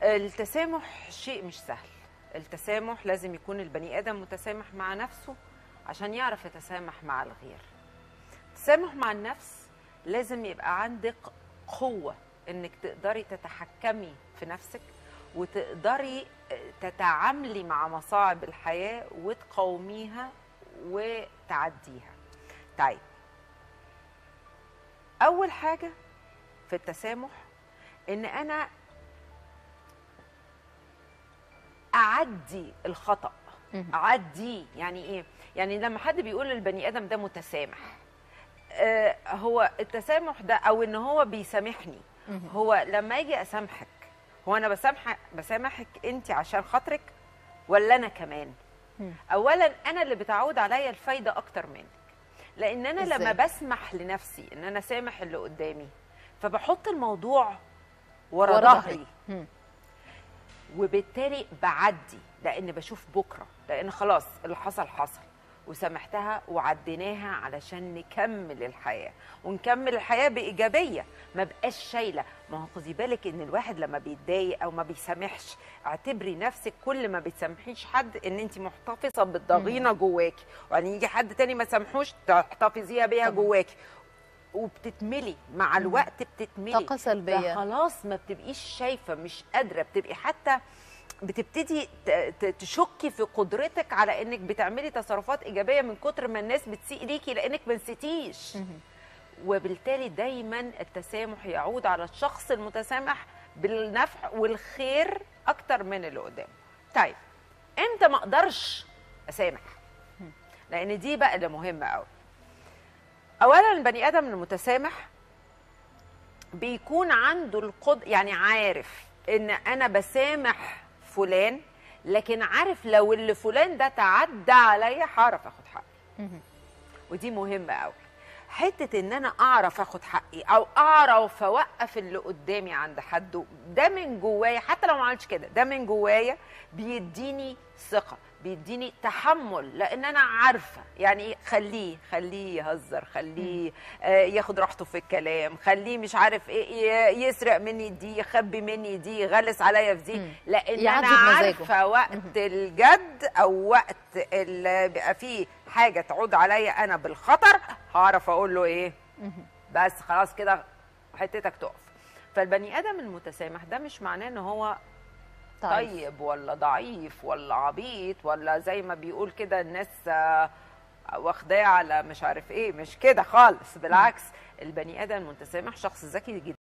التسامح شيء مش سهل التسامح لازم يكون البني ادم متسامح مع نفسه عشان يعرف يتسامح مع الغير التسامح مع النفس لازم يبقى عندك قوه انك تقدري تتحكمي في نفسك وتقدري تتعاملي مع مصاعب الحياه وتقاوميها وتعديها طيب اول حاجه في التسامح ان انا اعدي الخطا اعديه يعني ايه يعني لما حد بيقول للبني ادم ده متسامح آه هو التسامح ده او ان هو بيسامحني هو لما اجي اسامحك هو انا بسامح بسامحك انت عشان خاطرك ولا انا كمان اولا انا اللي بتعود عليا الفايده اكتر منك لان انا إزاي؟ لما بسمح لنفسي ان انا سامح اللي قدامي فبحط الموضوع ورا ورا ظهري ظهري. مم. وبالتالي بعدي لان بشوف بكره لان خلاص اللي حصل حصل وسامحتها وعديناها علشان نكمل الحياه ونكمل الحياه بايجابيه ما بقاش شايله ما هو خدي بالك ان الواحد لما بيتضايق او ما بيسامحش اعتبري نفسك كل ما بتسامحيش حد ان انت محتفظه بالضغينه جواكي وبعدين يجي حد تاني ما سامحوش تحتفظيها بيها طبعاً. جواكي وبتتملي مع الوقت بتتملي طاقة سلبية. خلاص ما بتبقيش شايفه مش قادره بتبقي حتى بتبتدي ت- ت- تشكي في قدرتك على انك بتعملي تصرفات ايجابيه من كتر ما الناس بتسيء ليكي لانك ما نسيتيش وبالتالي دايما التسامح يعود على الشخص المتسامح بالنفع والخير اكتر من اللي قدامه طيب امتى ما اقدرش اسامح لان دي بقى اللي مهمه قوي اولا البني ادم المتسامح بيكون عنده القدر يعني عارف ان انا بسامح فلان لكن عارف لو اللي فلان ده تعدى عليا هعرف اخد حقي ودي مهمه قوي حته ان انا اعرف اخد حقي او اعرف اوقف اللي قدامي عند حده ده من جوايا حتى لو ما عملتش كده ده من جوايا بيديني ثقه بيديني تحمل لان انا عارفه يعني ايه خليه خليه يهزر خليه آه ياخد راحته في الكلام خليه مش عارف ايه ي- يسرق مني دي يخبي مني دي يغلس عليا في دي لان يعدي انا بمزاجه. عارفه وقت الجد او وقت اللي بيبقى فيه حاجه تعود عليا انا بالخطر هعرف اقول له ايه بس خلاص كده حتتك تقف فالبني ادم المتسامح ده مش معناه ان هو طيب. طيب ولا ضعيف ولا عبيط ولا زي ما بيقول كده الناس آه، واخداه على مش عارف ايه مش كده خالص بالعكس البني ادم المتسامح شخص ذكي جدا